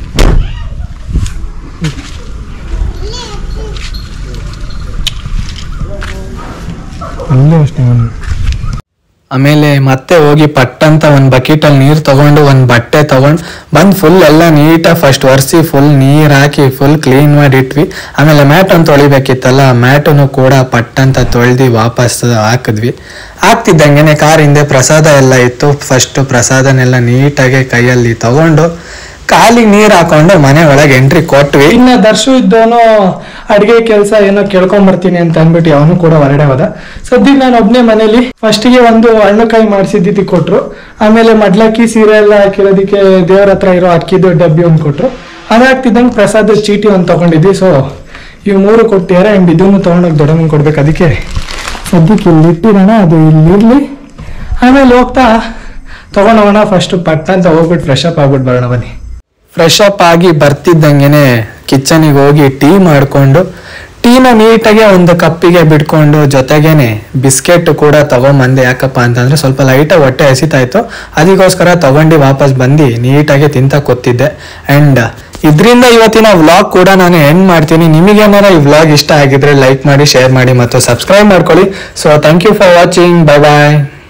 ಅಲ್ಲೇ ಅಷ್ಟೇ ಮಣ್ಣು ಆಮೇಲೆ ಮತ್ತೆ ಹೋಗಿ ಪಟ್ಟಂತ ಒಂದ್ ಬಕೆಟ್ ಅಲ್ಲಿ ನೀರ್ ತಗೊಂಡು ಒಂದ್ ಬಟ್ಟೆ ತಗೊಂಡ್ ಬಂದ್ ಫುಲ್ ಎಲ್ಲ ನೀಟಾಗಿ ಫಸ್ಟ್ ಒರೆಸಿ ಫುಲ್ ನೀರ್ ಹಾಕಿ ಫುಲ್ ಕ್ಲೀನ್ ಮಾಡಿ ಇಟ್ವಿ ಆಮೇಲೆ ಮ್ಯಾಟ್ ಅಂತ ತೊಳಿಬೇಕಿತ್ತಲ್ಲ ಮ್ಯಾಟನ್ನು ಕೂಡ ಪಟ್ಟಂತ ತೊಳ್ದಿ ವಾಪಸ್ ಹಾಕಿದ್ವಿ ಹಾಕ್ತಿದ್ದಂಗೆನೆ ಕಾರ್ ಹಿಂದೆ ಪ್ರಸಾದ ಎಲ್ಲ ಇತ್ತು ಫಸ್ಟ್ ಪ್ರಸಾದನೆಲ್ಲ ನೀಟಾಗಿ ಕೈಯಲ್ಲಿ ತಗೊಂಡು ಕಾಲಿಗೆ ನೀರ್ ಹಾಕೊಂಡು ಮನೆ ಒಳಗೆ ಎಂಟ್ರಿ ಕೊಟ್ವಿ ಇನ್ನ ದರ್ಶು ಇದ್ದವನು ಅಡಿಗೆ ಕೆಲಸ ಏನೋ ಕೇಳ್ಕೊಂಡ್ ಬರ್ತೀನಿ ಅಂತ ಅಂದ್ಬಿಟ್ಟು ಅವನು ಕೂಡ ಹೊರಗಡೆ ಹೋದ ಸದ್ಯಕ್ಕೆ ನಾನು ಒಬ್ನೇ ಮನೇಲಿ ಫಸ್ಟಿಗೆ ಒಂದು ಹಣ್ಣುಕಾಯಿ ಮಾಡಿಸಿದ್ದಿದ್ದು ಕೊಟ್ರು ಆಮೇಲೆ ಮಡ್ಲಕ್ಕಿ ಸೀರೆ ಎಲ್ಲ ಹಾಕಿರೋದಕ್ಕೆ ದೇವ್ರ ಹತ್ರ ಇರೋ ಅಕ್ಕಿದು ಡಬ್ಬಿ ಒಂದು ಕೊಟ್ರು ಅದಾಗ್ತಿದ್ದಂಗೆ ಪ್ರಸಾದ ಚೀಟಿ ಒಂದು ತಗೊಂಡಿದ್ವಿ ಸೊ ಇವು ಮೂರು ಕೊಟ್ಟಿದ್ದಾರೆ ಅಂಡ್ ಇದನ್ನು ತಗೊಂಡೋಗಿ ದೊಡ್ಡಮ್ಮನ್ ಕೊಡ್ಬೇಕು ಅದಕ್ಕೆ ಸದ್ಯಕ್ಕೆ ಇಲ್ಲಿ ಇಟ್ಟಿರೋಣ ಅದು ಇಲ್ಲಿರ್ಲಿ ಆಮೇಲೆ ಹೋಗ್ತಾ ತಗೊಂಡೋಗೋಣ ಫಸ್ಟ್ ಪಟ್ಟ ಅಂತ ಹೋಗ್ಬಿಟ್ಟು ಫ್ರೆಶ್ ಅಪ್ ಆಗ್ಬಿಟ್ಟು ಬರೋಣ ಬನ್ನಿ ಫ್ರೆಶ್ ಅಪ್ ಆಗಿ ಬರ್ತಿದ್ದಂಗೆನೆ ಕಿಚನಿಗೆ ಹೋಗಿ ಟೀ ಮಾಡಿಕೊಂಡು ಟೀನ ನೀಟಾಗಿ ಒಂದು ಕಪ್ಪಿಗೆ ಬಿಟ್ಕೊಂಡು ಜೊತೆಗೇನೆ ಬಿಸ್ಕೆಟ್ ಕೂಡ ತಗೊಂಬಂದೆ ಯಾಕಪ್ಪ ಅಂತಂದ್ರೆ ಸ್ವಲ್ಪ ಲೈಟಾಗಿ ಹೊಟ್ಟೆ ಹಸಿತಾ ಇತ್ತು ಅದಕ್ಕೋಸ್ಕರ ತಗೊಂಡು ವಾಪಸ್ ಬಂದು ನೀಟಾಗಿ ತಿಂತ ಕೂತಿದ್ದೆ ಅಂಡ್ ಇದರಿಂದ ಇವತ್ತಿನ ವ್ಲಾಗ್ ಕೂಡ ನಾನು ಎಂಡ್ ಮಾಡ್ತೀನಿ ನಿಮಗೇನಾರ ಈ ವ್ಲಾಗ್ ಇಷ್ಟ ಆಗಿದ್ರೆ ಲೈಕ್ ಮಾಡಿ ಶೇರ್ ಮಾಡಿ ಮತ್ತು ಸಬ್ಸ್ಕ್ರೈಬ್ ಮಾಡ್ಕೊಳ್ಳಿ so thank you for watching bye bye